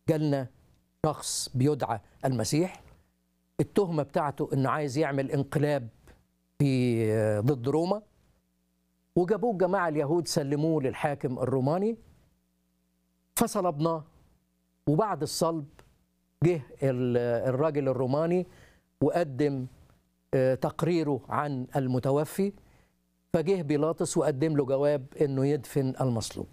جالنا شخص بيدعى المسيح التهمة بتاعته انه عايز يعمل انقلاب في ضد روما وجابوه الجماعة اليهود سلموه للحاكم الروماني فصلبناه وبعد الصلب جه الراجل الروماني وقدم تقريره عن المتوفي فجه بيلاطس وقدم له جواب انه يدفن المصلوب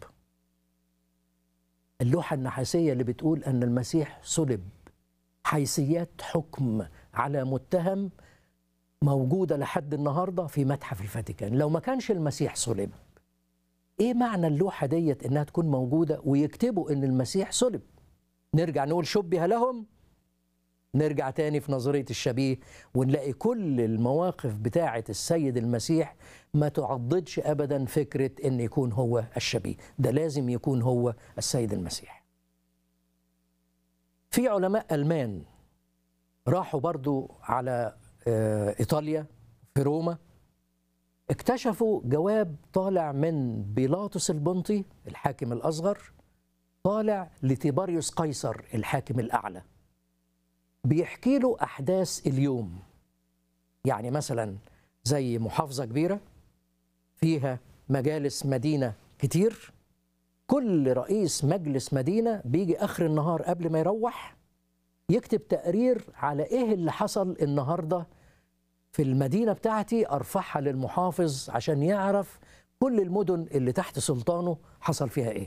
اللوحة النحاسية اللي بتقول أن المسيح صلب حيثيات حكم على متهم موجودة لحد النهاردة في متحف الفاتيكان لو ما كانش المسيح صلب ايه معنى اللوحة ديت انها تكون موجودة ويكتبوا ان المسيح صلب نرجع نقول شبه لهم نرجع تاني في نظرية الشبيه ونلاقي كل المواقف بتاعة السيد المسيح ما تعضدش أبدا فكرة أن يكون هو الشبيه ده لازم يكون هو السيد المسيح في علماء ألمان راحوا برضو على إيطاليا في روما اكتشفوا جواب طالع من بيلاطس البنطي الحاكم الأصغر طالع لتيباريوس قيصر الحاكم الأعلى بيحكي له أحداث اليوم يعني مثلا زي محافظة كبيرة فيها مجالس مدينة كتير كل رئيس مجلس مدينة بيجي آخر النهار قبل ما يروح يكتب تقرير على إيه اللي حصل النهاردة في المدينة بتاعتي أرفعها للمحافظ عشان يعرف كل المدن اللي تحت سلطانه حصل فيها إيه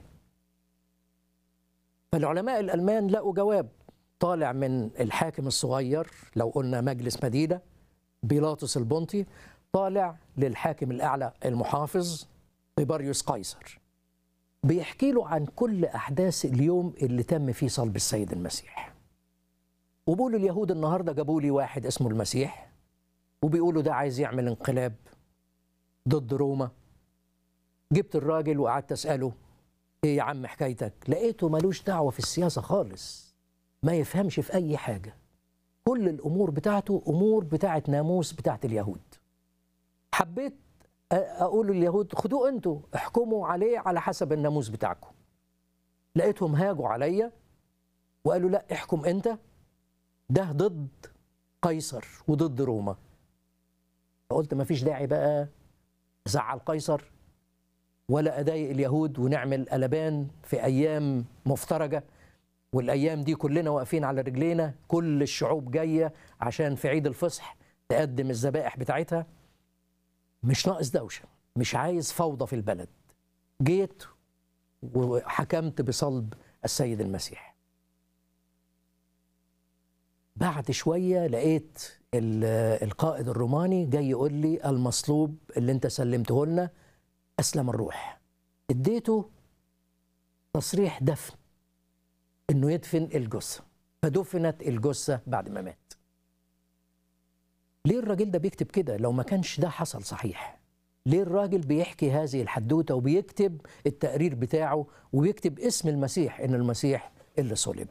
فالعلماء الألمان لقوا جواب طالع من الحاكم الصغير لو قلنا مجلس مدينة بيلاطس البنطي طالع للحاكم الأعلى المحافظ طيباريوس قيصر بيحكي له عن كل أحداث اليوم اللي تم فيه صلب السيد المسيح وبيقولوا اليهود النهاردة جابوا لي واحد اسمه المسيح وبيقولوا ده عايز يعمل انقلاب ضد روما جبت الراجل وقعدت أسأله ايه يا عم حكايتك لقيته ملوش دعوة في السياسة خالص ما يفهمش في أي حاجة كل الأمور بتاعته أمور بتاعت ناموس بتاعت اليهود حبيت أقول لليهود خدوه أنتوا احكموا عليه على حسب الناموس بتاعكم لقيتهم هاجوا عليا وقالوا لا احكم أنت ده ضد قيصر وضد روما فقلت ما فيش داعي بقى زعل قيصر ولا أضايق اليهود ونعمل قلبان في أيام مفترجة والايام دي كلنا واقفين على رجلينا كل الشعوب جايه عشان في عيد الفصح تقدم الذبائح بتاعتها مش ناقص دوشه مش عايز فوضى في البلد جيت وحكمت بصلب السيد المسيح بعد شويه لقيت القائد الروماني جاي يقول لي المصلوب اللي انت سلمته لنا اسلم الروح اديته تصريح دفن انه يدفن الجثه فدفنت الجثه بعد ما مات ليه الراجل ده بيكتب كده لو ما كانش ده حصل صحيح ليه الراجل بيحكي هذه الحدوته وبيكتب التقرير بتاعه وبيكتب اسم المسيح ان المسيح اللي صلب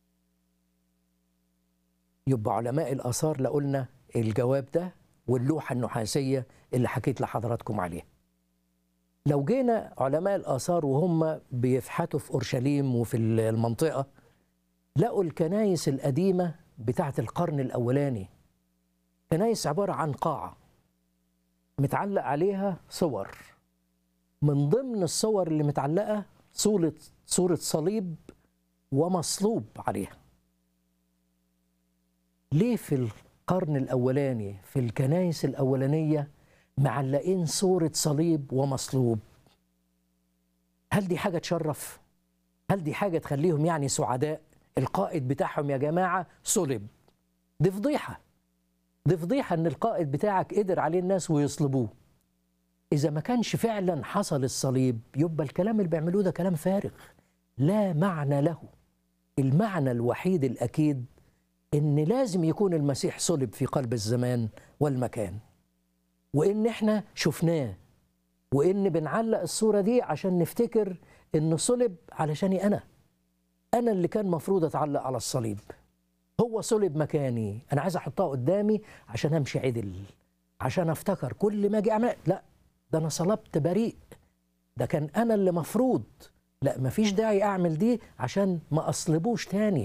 يبقى علماء الاثار لقولنا الجواب ده واللوحه النحاسيه اللي حكيت لحضراتكم عليها لو جينا علماء الآثار وهم بيفحتوا في أورشليم وفي المنطقة لقوا الكنايس القديمة بتاعة القرن الأولاني كنايس عبارة عن قاعة متعلق عليها صور من ضمن الصور اللي متعلقة صورة صورة صليب ومصلوب عليها ليه في القرن الأولاني في الكنايس الأولانية معلقين صورة صليب ومصلوب هل دي حاجة تشرف؟ هل دي حاجة تخليهم يعني سعداء؟ القائد بتاعهم يا جماعة صلب دي فضيحة دي فضيحة إن القائد بتاعك قدر عليه الناس ويصلبوه إذا ما كانش فعلا حصل الصليب يبقى الكلام اللي بيعملوه ده كلام فارغ لا معنى له المعنى الوحيد الأكيد إن لازم يكون المسيح صلب في قلب الزمان والمكان وان احنا شفناه وان بنعلق الصوره دي عشان نفتكر انه صلب علشاني انا انا اللي كان مفروض اتعلق على الصليب هو صلب مكاني انا عايز احطها قدامي عشان امشي عدل عشان افتكر كل ما اجي اعمل لا ده انا صلبت بريء ده كان انا اللي مفروض لا مفيش داعي اعمل دي عشان ما اصلبوش تاني